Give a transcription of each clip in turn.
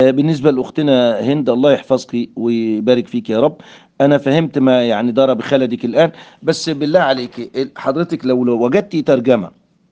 بالنسبة لأختنا هند الله يحفظك ويبارك فيك يا رب أنا فهمت ما يعني دار بخلدك الآن بس بالله عليك حضرتك لو لو وجدتي ترجمة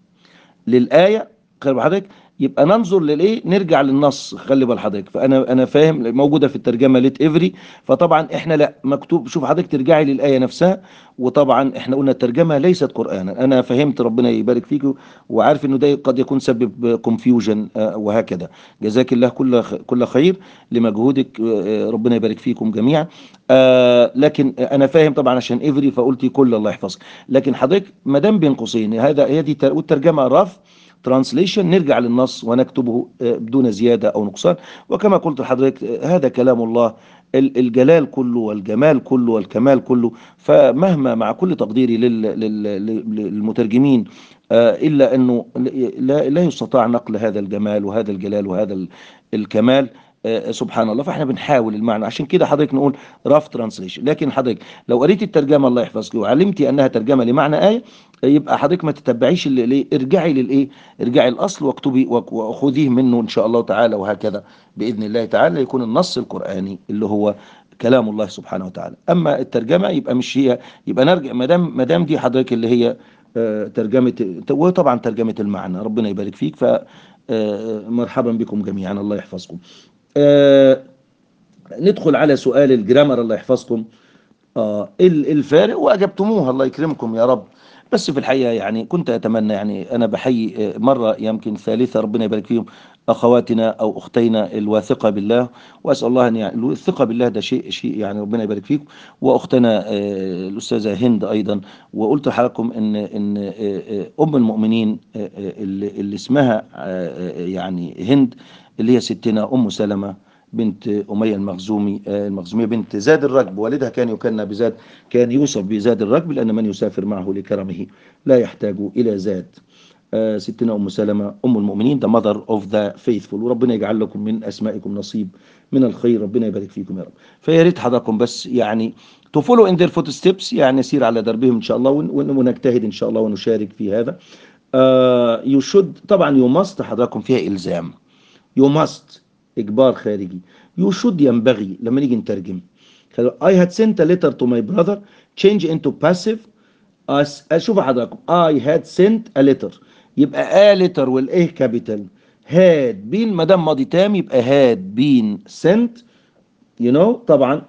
للآية خلي بال حضرتك يبقى ننظر للايه نرجع للنص خلي بال حضرتك فانا انا فاهم موجوده في الترجمه ليت افري فطبعا احنا لا مكتوب شوف حضرتك ترجعي للايه نفسها وطبعا احنا قلنا الترجمه ليست قرانا انا فهمت ربنا يبارك فيك وعارف انه ده قد يكون سبب كونفيوجن وهكذا جزاك الله كل خ- كل خير لمجهودك آه، ربنا يبارك فيكم جميعا آه، لكن انا فاهم طبعا عشان افري فقلت كل الله يحفظك لكن حضرتك ما دام بين قوسين هذا هي دي تر- والترجمه رف ترانسليشن نرجع للنص ونكتبه آه، بدون زيادة أو نقصان وكما قلت لحضرتك آه، هذا كلام الله ال- الجلال كله والجمال كله والكمال كله فمهما مع كل تقديري لل- لل- لل- للمترجمين آه، إلا أنه لا لا يستطاع نقل هذا الجمال وهذا الجلال وهذا ال- الكمال آه، سبحان الله فاحنا بنحاول المعنى عشان كده حضرتك نقول راف ترانسليشن لكن حضرتك لو قريت الترجمه الله يحفظك وعلمتي انها ترجمه لمعنى ايه يبقى حضرتك ما تتبعيش اللي ليه ارجعي للايه ارجعي الاصل واكتبي وك- وخذيه منه ان شاء الله تعالى وهكذا باذن الله تعالى يكون النص القراني اللي هو كلام الله سبحانه وتعالى اما الترجمه يبقى مش هي يبقى نرجع ما دام ما دام دي حضرتك اللي هي آه، ترجمه وطبعا ترجمه المعنى ربنا يبارك فيك ف آه، مرحبا بكم جميعا الله يحفظكم آه، ندخل على سؤال الجرامر الله يحفظكم آه ال- الفارق واجبتموها الله يكرمكم يا رب بس في الحقيقه يعني كنت اتمنى يعني انا بحيي آه، مره يمكن ثالثه ربنا يبارك فيهم اخواتنا او اختينا الواثقه بالله واسال الله ان يعني الثقه بالله ده شيء شيء يعني ربنا يبارك فيكم واختنا آه، الاستاذه هند ايضا وقلت لحضراتكم ان ان آه، آه، ام المؤمنين آه، آه، اللي اللي اسمها آه، آه، يعني هند اللي هي ستنا ام سلمه بنت أمية المخزومي آه، المخزومية بنت زاد الركب والدها كان يكنى بزاد كان يوصف بزاد الركب لأن من يسافر معه لكرمه لا يحتاج إلى زاد آه، ستنا أم سلمة أم المؤمنين the mother of the faithful وربنا يجعل لكم من أسمائكم نصيب من الخير ربنا يبارك فيكم يا رب فيا ريت حضراتكم بس يعني to follow in their footsteps يعني نسير على دربهم إن شاء الله ون- ون- ونجتهد إن شاء الله ونشارك في هذا آه you should طبعا you must حضراتكم فيها إلزام you must إجبار خارجي you should ينبغي لما نيجي نترجم خلو- I had sent a letter to my brother change into passive أس- أشوف حضراتكم I had sent a letter يبقى a letter والإيه كابيتال had been ما دام ماضي تام يبقى had been sent you know طبعا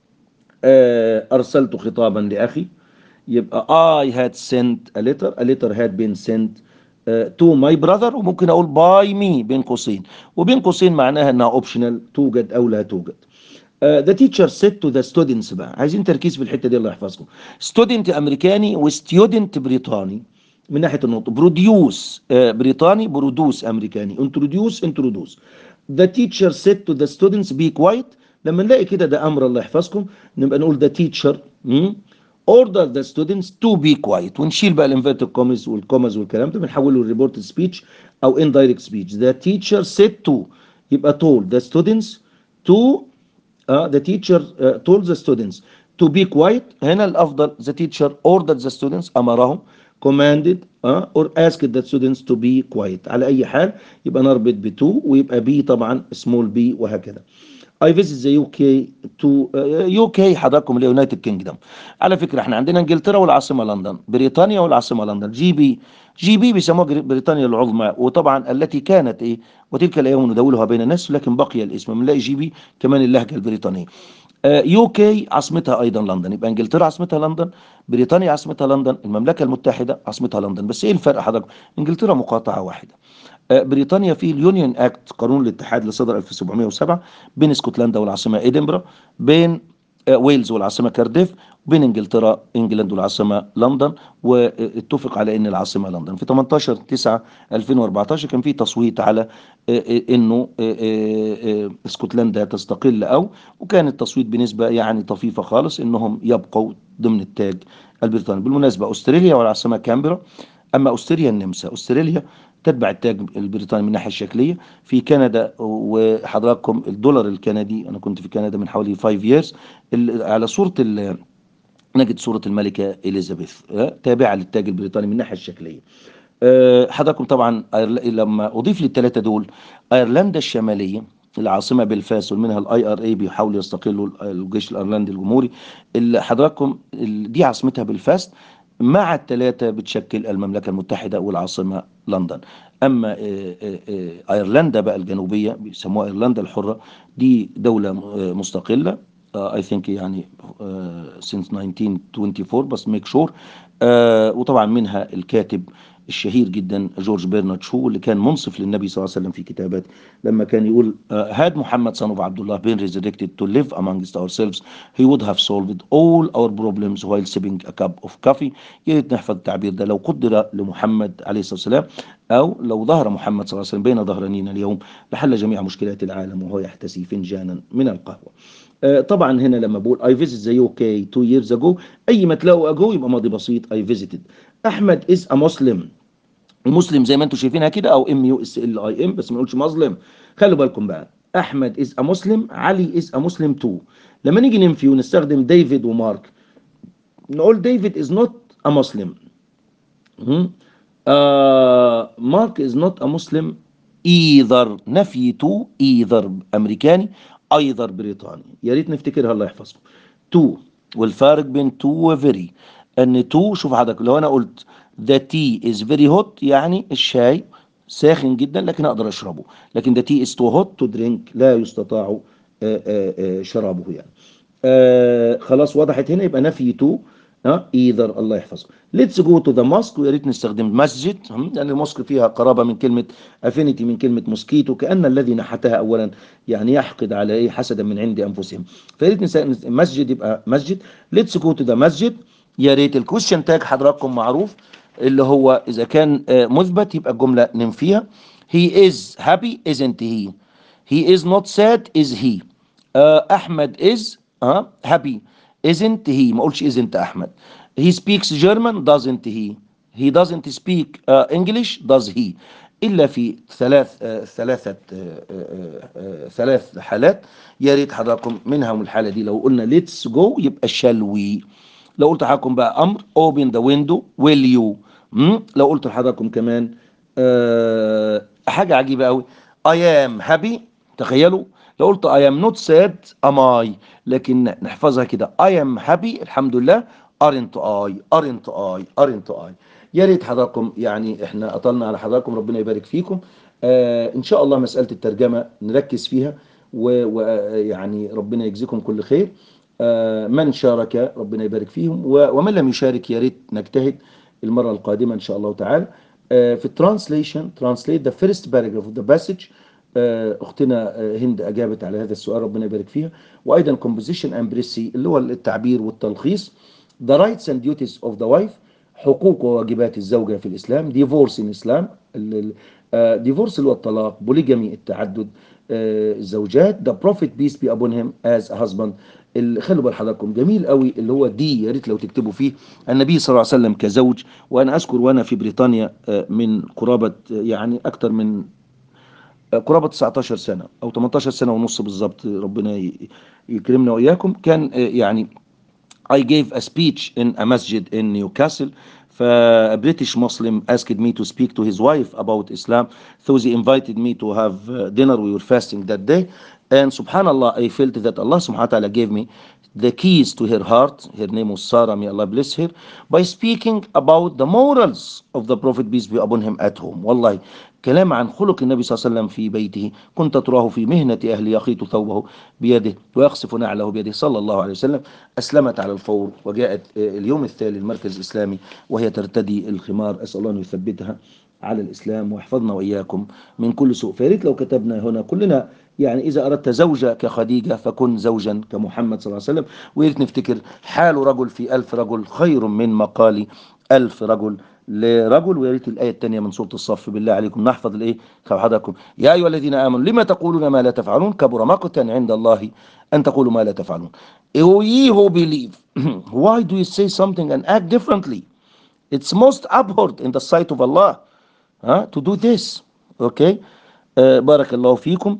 آه، أرسلت خطابا لأخي يبقى I had sent a letter a letter had been sent uh, to my brother وممكن أقول by me بين قوسين وبين قوسين معناها أنها optional توجد أو لا توجد Uh, the teacher said to the students بقى عايزين تركيز في الحتة دي الله يحفظكم student أمريكاني وستودنت بريطاني من ناحية النطق بروديوس بريطاني برودوس أمريكاني introduce introduce the teacher said to the students be quiet لما نلاقي كده ده أمر الله يحفظكم نبقى نقول the teacher مم، order the students to be quiet ونشيل بقى الانفيرتد كومز والكومز والكلام ده بنحوله لريبورتد سبيتش او indirect speech the teacher said to يبقى told the students to uh, the teacher uh, told the students to be quiet هنا الافضل the teacher ordered the students امرهم commanded uh, or asked the students to be quiet على اي حال يبقى نربط ب to ويبقى b طبعا small b وهكذا I visit the UK to uh, UK حضراتكم اليونايتد كينجدوم على فكرة احنا عندنا انجلترا والعاصمة لندن بريطانيا والعاصمة لندن جي بي جي بي بيسموها جري- بريطانيا العظمى وطبعا التي كانت ايه وتلك الايام ندولها بين الناس لكن بقي الاسم بنلاقي جي بي كمان اللهجة البريطانية يو كي عاصمتها ايضا لندن يبقى انجلترا عاصمتها لندن بريطانيا عاصمتها لندن المملكه المتحده عاصمتها لندن بس ايه الفرق حضرتك انجلترا مقاطعه واحده آه، بريطانيا في اليونيون اكت قانون الاتحاد اللي صدر 1707 بين اسكتلندا والعاصمه ادنبرا بين آه، ويلز والعاصمه كارديف وبين انجلترا انجلاند والعاصمه لندن واتفق على ان العاصمه لندن في 18 9 2014 كان في تصويت على آه، آه، انه آه، آه، آه، اسكتلندا تستقل او وكان التصويت بنسبه يعني طفيفه خالص انهم يبقوا ضمن التاج البريطاني بالمناسبه استراليا والعاصمه كامبرا اما استراليا النمسا استراليا تتبع التاج البريطاني من الناحيه الشكليه في كندا وحضراتكم الدولار الكندي انا كنت في كندا من حوالي 5 years ال- على صوره ال- نجد صورة الملكة إليزابيث آه، تابعة للتاج البريطاني من الناحية الشكلية آه، حضراتكم طبعا أيرل- لما أضيف للثلاثة دول أيرلندا الشمالية العاصمة بلفاس ومنها الاي ار اي بيحاولوا يستقلوا الجيش الايرلندي الجمهوري اللي حضراتكم ال- دي عاصمتها بلفاست مع الثلاثة بتشكل المملكة المتحدة والعاصمة لندن أما آه، آه، آه، أيرلندا بقى الجنوبية بيسموها أيرلندا الحرة دي دولة آه، مستقلة اي ثينك يعني آه، since 1924 بس ميك شور وطبعا منها الكاتب الشهير جدا جورج برنارد شو اللي كان منصف للنبي صلى الله عليه وسلم في كتاباته لما كان يقول آه، had محمد son of عبد الله been resurrected to live amongst ourselves he would have solved all our problems while sipping a cup of coffee يا ريت نحفظ التعبير ده لو قدر لمحمد عليه الصلاة والسلام أو لو ظهر محمد صلى الله عليه وسلم بين ظهرانينا اليوم لحل جميع مشكلات العالم وهو يحتسي فنجانا من القهوة آه، طبعا هنا لما بقول I visited the UK two years ago أي ما تلاقوا ago يبقى ماضي بسيط I visited أحمد is a Muslim مسلم زي ما انتم شايفينها كده او ام يو اس ال اي ام بس ما نقولش مظلم خلوا بالكم بقى احمد از ا مسلم علي از ا مسلم تو لما نيجي ننفي ونستخدم ديفيد ومارك نقول ديفيد از نوت ا مسلم مارك از نوت ا مسلم ايذر نفي تو ايذر امريكاني ايذر بريطاني يا ريت نفتكرها الله يحفظكم تو والفارق بين تو وفيري ان تو شوف حضرتك لو انا قلت the tea is very hot يعني الشاي ساخن جدا لكن اقدر اشربه لكن the tea is too hot to drink لا يستطاع آه، آه، آه، شرابه يعني آه، خلاص وضحت هنا يبقى نفي تو ها ايذر الله يحفظه ليتس جو تو ذا ماسك ويا ريت نستخدم مسجد هم، لان الماسك فيها قرابه من كلمه افينيتي من كلمه موسكيتو كان الذي نحتها اولا يعني يحقد على ايه حسدا من عند انفسهم فيا ريت نس- مسجد يبقى مسجد ليتس جو تو ذا مسجد يا ريت الكويشن تاج حضراتكم معروف اللي هو اذا كان آه، مثبت يبقى الجمله ننفيها he is happy isn't he he is not sad is he آه، احمد is اه happy isn't he ما اقولش isn't احمد he speaks German doesn't he he doesn't speak uh, English does he الا في ثلاث آه، ثلاثه آه، آه، آه، ثلاث حالات يا ريت حضراتكم منها من الحاله دي لو قلنا let's go يبقى shall we لو قلت لحضراتكم بقى امر open the window will you مم؟ لو قلت لحضراتكم كمان آه حاجه عجيبه قوي I am happy تخيلوا لو قلت I am not sad am I لكن نحفظها كده I am happy الحمد لله aren't I aren't I aren't I يا ريت حضراتكم يعني احنا اطلنا على حضراتكم ربنا يبارك فيكم آه ان شاء الله مسألة الترجمة نركز فيها ويعني ربنا يجزيكم كل خير آه من شارك ربنا يبارك فيهم و- ومن لم يشارك يا ريت نجتهد المرة القادمة ان شاء الله تعالى آه في الترانسليشن translate the first paragraph of the passage آه، اختنا آه، هند اجابت على هذا السؤال ربنا يبارك فيها وايضا composition and pressy اللي هو التعبير والتلخيص the rights and duties of the wife حقوق وواجبات الزوجة في الإسلام divorce in Islam divorce اللي هو الطلاق polygamy التعدد آه، الزوجات the prophet peace be upon him as a husband اللي خلوا بال حضراتكم جميل قوي اللي هو دي يا ريت لو تكتبوا فيه النبي صلى الله عليه وسلم كزوج وانا اذكر وانا في بريطانيا آه، من قرابه آه، يعني اكثر من قرابة 19 سنة أو 18 سنة ونص بالظبط ربنا ي- يكرمنا وإياكم كان آه، يعني I gave a speech in a masjid in Newcastle ف a British Muslim asked me to speak to his wife about Islam so he invited me to have uh, dinner we were fasting that day and subhanallah I felt that Allah subhanahu wa ta'ala gave me the keys to her heart her name was Sarah may Allah bless her by speaking about the morals of the Prophet peace be upon him at home والله كلام عن خلق النبي صلى الله عليه وسلم في بيته كنت تراه في مهنة أهل يخيط ثوبه بيده ويقصف نعله بيده صلى الله عليه وسلم أسلمت على الفور وجاءت آه، اليوم التالي المركز الإسلامي وهي ترتدي الخمار أسأل الله أن يثبتها على الإسلام ويحفظنا وإياكم من كل سوء فياريت لو كتبنا هنا كلنا يعني إذا أردت زوجة كخديجة فكن زوجا كمحمد صلى الله عليه وسلم وياريت نفتكر حال رجل في ألف رجل خير من مقال ألف رجل لرجل ويا ريت الآية الثانية من سورة الصف بالله عليكم نحفظ الإيه حضراتكم يا أيها الذين آمنوا لما تقولون ما لا تفعلون كبر مقتا عند الله أن تقولوا ما لا تفعلون O ye who believe why do you say something and act differently it's most abhorred in the sight of Allah huh, to do this okay آه بارك الله فيكم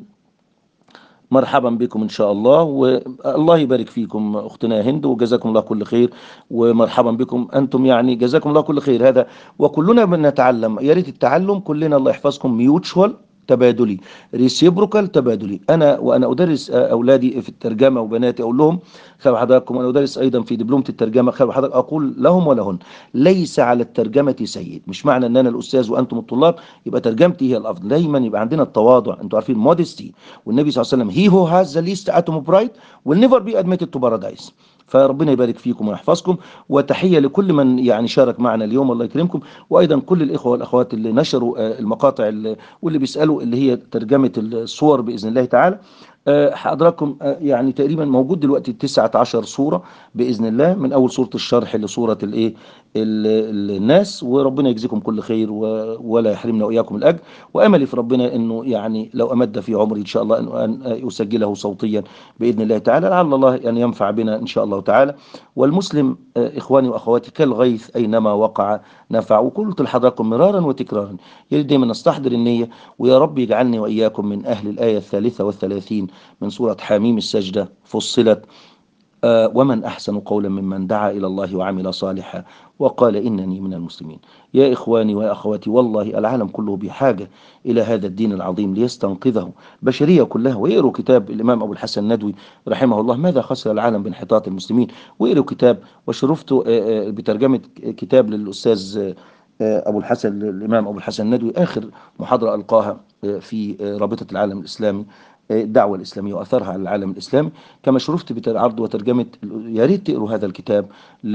مرحبا بكم ان شاء الله والله يبارك فيكم اختنا هند وجزاكم الله كل خير ومرحبا بكم انتم يعني جزاكم الله كل خير هذا وكلنا بنتعلم يا ريت التعلم كلنا الله يحفظكم ميوتشوال تبادلي ريسيبروكال تبادلي انا وانا ادرس آه، اولادي في الترجمه وبناتي اقول لهم خلوا حضراتكم انا ادرس ايضا في دبلومه الترجمه خلوا حضرتك اقول لهم ولهن ليس على الترجمه سيد مش معنى ان انا الاستاذ وانتم الطلاب يبقى ترجمتي هي الافضل دايما يبقى عندنا التواضع انتوا عارفين مودستي والنبي صلى الله عليه وسلم he who has the least atom of pride will never be admitted to paradise فربنا يبارك فيكم ويحفظكم وتحية لكل من يعني شارك معنا اليوم الله يكرمكم وأيضا كل الإخوة والأخوات اللي نشروا آه، المقاطع اللي- واللي بيسألوا اللي هي ترجمة الصور بإذن الله تعالى آه، حضراتكم آه، يعني تقريبا موجود دلوقتي 19 صورة بإذن الله من أول صورة الشرح لصورة الإيه ال- ال- الناس وربنا يجزيكم كل خير و- ولا يحرمنا وإياكم الأجر وأملي في ربنا أنه يعني لو أمد في عمري إن شاء الله أن أن أسجله صوتيا بإذن الله تعالى لعل الله أن ينفع بنا إن شاء الله تعالى والمسلم آه، إخواني وأخواتي كالغيث أينما وقع نفع وقلت لحضراتكم مرارا وتكرارا يا ريت دايما نستحضر النية ويا رب يجعلني وإياكم من أهل الآية الثالثة والثلاثين من سورة حميم السجدة فصلت آه، ومن أحسن قولا ممن دعا إلى الله وعمل صالحا وقال إنني من المسلمين يا إخواني ويا أخواتي والله العالم كله بحاجة إلى هذا الدين العظيم ليستنقذه بشرية كلها ويقروا كتاب الإمام أبو الحسن الندوي رحمه الله ماذا خسر العالم بانحطاط المسلمين ويقروا كتاب وشرفت آه، آه، بترجمة كتاب للأستاذ آه، آه، أبو الحسن الإمام أبو الحسن الندوي آخر محاضرة ألقاها آه، في آه، رابطة العالم الإسلامي آه، الدعوة الإسلامية وأثرها على العالم الإسلامي كما شرفت بعرض وترجمة يا ريت تقروا هذا الكتاب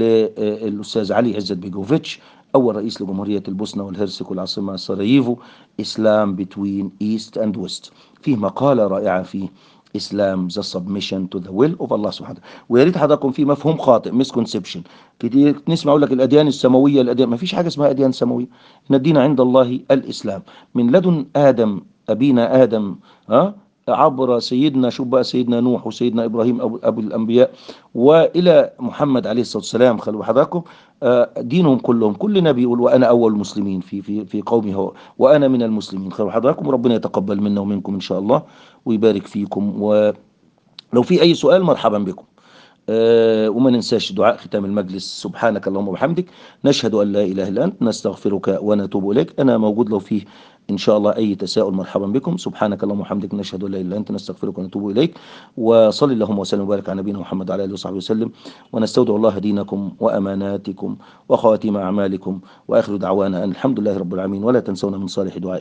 للأستاذ علي عزت بيجوفيتش أول رئيس لجمهورية البوسنة والهرسك والعاصمة سراييفو إسلام بتوين إيست أند ويست فيه مقالة رائعة فيه اسلام ذا سبمشن تو ذا ويل اوف الله سبحانه وتعالى ويا ريت حضراتكم في مفهوم خاطئ مسكونسبشن كتير نسمع يقول لك الاديان السماويه الاديان ما فيش حاجه اسمها اديان سماويه ان الدين عند الله الاسلام من لدن ادم ابينا ادم ها عبر سيدنا شوف بقى سيدنا نوح وسيدنا ابراهيم ابو, أبو الانبياء والى محمد عليه الصلاه والسلام خلوا حضراتكم آه، دينهم كلهم كل نبي يقول وانا اول المسلمين في في في قومي هو وانا من المسلمين خلوا حضراتكم وربنا يتقبل منا ومنكم ان شاء الله ويبارك فيكم ولو في اي سؤال مرحبا بكم آه، وما ننساش دعاء ختام المجلس سبحانك اللهم وبحمدك نشهد أن لا إله إلا أنت نستغفرك ونتوب إليك أنا موجود لو فيه إن شاء الله أي تساؤل مرحبا بكم سبحانك اللهم وبحمدك نشهد أن لا إله إلا أنت نستغفرك ونتوب إليك وصلي اللهم وسلم وبارك على نبينا محمد وعلى آله وصحبه وسلم ونستودع الله دينكم وأماناتكم وخواتيم أعمالكم وآخر دعوانا أن الحمد لله رب العالمين ولا تنسونا من صالح دعائكم